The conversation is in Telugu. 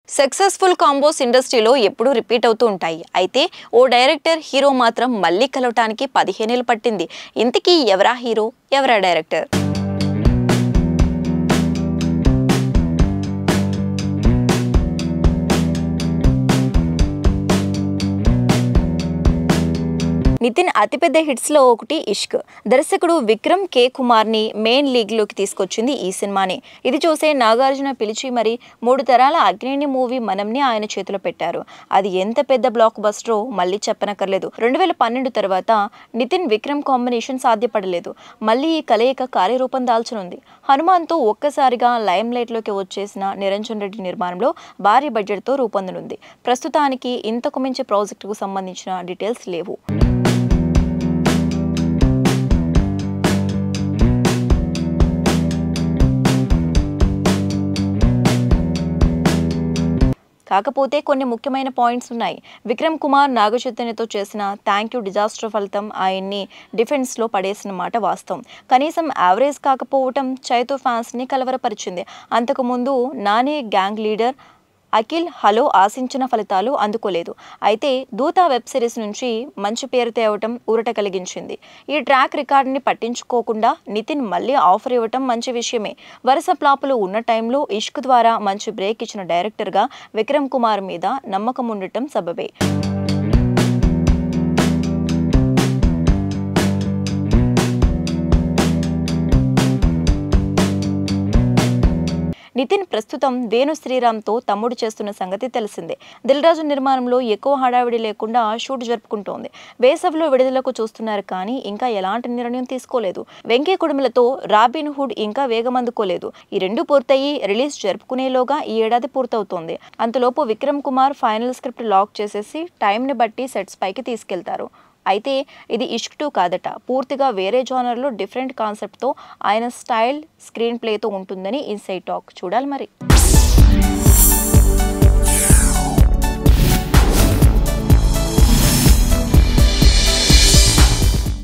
సక్సెస్ఫుల్ కాంబోస్ ఇండస్ట్రీలో ఎప్పుడూ రిపీట్ అవుతూ ఉంటాయి అయితే ఓ డైరెక్టర్ హీరో మాత్రం మళ్ళీ కలవటానికి పదిహేనేళ్ళు పట్టింది ఇంతకీ ఎవరా హీరో ఎవరా డైరెక్టర్ నితిన్ అతిపెద్ద హిట్స్లో ఒకటి ఇష్క్ దర్శకుడు విక్రమ్ కే కుమార్ని మెయిన్ లీగ్లోకి తీసుకొచ్చింది ఈ సినిమాని ఇది చూసే నాగార్జున పిలిచి మరి మూడు తరాల అగ్నేని మూవీ మనంని ఆయన చేతిలో పెట్టారు అది ఎంత పెద్ద బ్లాక్ బస్టరో మళ్ళీ చెప్పనక్కర్లేదు రెండు వేల పన్నెండు తర్వాత నితిన్ విక్రమ్ కాంబినేషన్ సాధ్యపడలేదు మళ్ళీ ఈ కలయిక కార్యరూపం దాల్చనుంది హనుమాన్తో ఒక్కసారిగా లైమ్ లైట్లోకి వచ్చేసిన నిరంజన్ రెడ్డి నిర్మాణంలో భారీ బడ్జెట్తో రూపొందనుంది ప్రస్తుతానికి ఇంతకు మించి ప్రాజెక్టుకు సంబంధించిన డీటెయిల్స్ లేవు కాకపోతే కొన్ని ముఖ్యమైన పాయింట్స్ ఉన్నాయి విక్రమ్ కుమార్ నాగచైతన్యతో చేసిన థ్యాంక్ యూ డిజాస్టర్ ఫలితం ఆయన్ని డిఫెన్స్లో పడేసిన మాట వాస్తవం కనీసం యావరేజ్ కాకపోవటం చైతు ఫ్యాన్స్ని కలవరపరిచింది అంతకుముందు Nani gang leader Akhil hello ఆశించిన ఫలితాలు అందుకోలేదు అయితే దూత వెబ్ సిరీస్ నుంచి మంచి పేరు తేవటం ఊరట కలిగించింది ఈ ట్రాక్ రికార్డుని పట్టించుకోకుండా నితిన్ మళ్ళీ ఆఫర్ ఇవ్వటం మంచి విషయమే వరుస ఫ్లాపులు ఉన్న టైంలో ఇష్క్ ద్వారా మంచి బ్రేక్ ఇచ్చిన డైరెక్టర్గా విక్రమ్ కుమార్ మీద నమ్మకం ఉండటం సబబే నితిన్ ప్రస్తుతం వేణు శ్రీరామ్తో తమ్ముడు చేస్తున్న సంగతి తెలిసిందే దిల్రాజు నిర్మాణంలో ఎక్కువ హడావిడి లేకుండా షూట్ జరుపుకుంటోంది వేసవిలో విడుదలకు చూస్తున్నారు కానీ ఇంకా ఎలాంటి నిర్ణయం తీసుకోలేదు వెంకీ కుడుములతో రాబిన్ హుడ్ ఇంకా వేగమందుకోలేదు ఈ రెండు పూర్తయి రిలీజ్ జరుపుకునేలోగా ఈ ఏడాది పూర్తవుతోంది అంతలోపు Vikram Kumar final script lock చేసేసి టైంని బట్టి సెట్స్ పైకి తీసుకెళ్తారు అయితే ఇది ఇష్క్ టూ కాదట పూర్తిగా వేరే జానర్లో డిఫరెంట్ కాన్సెప్ట్తో ఆయన స్టైల్ స్క్రీన్ ప్లేతో ఉంటుందని ఇన్సైడ్ టాక్ చూడాలి మరి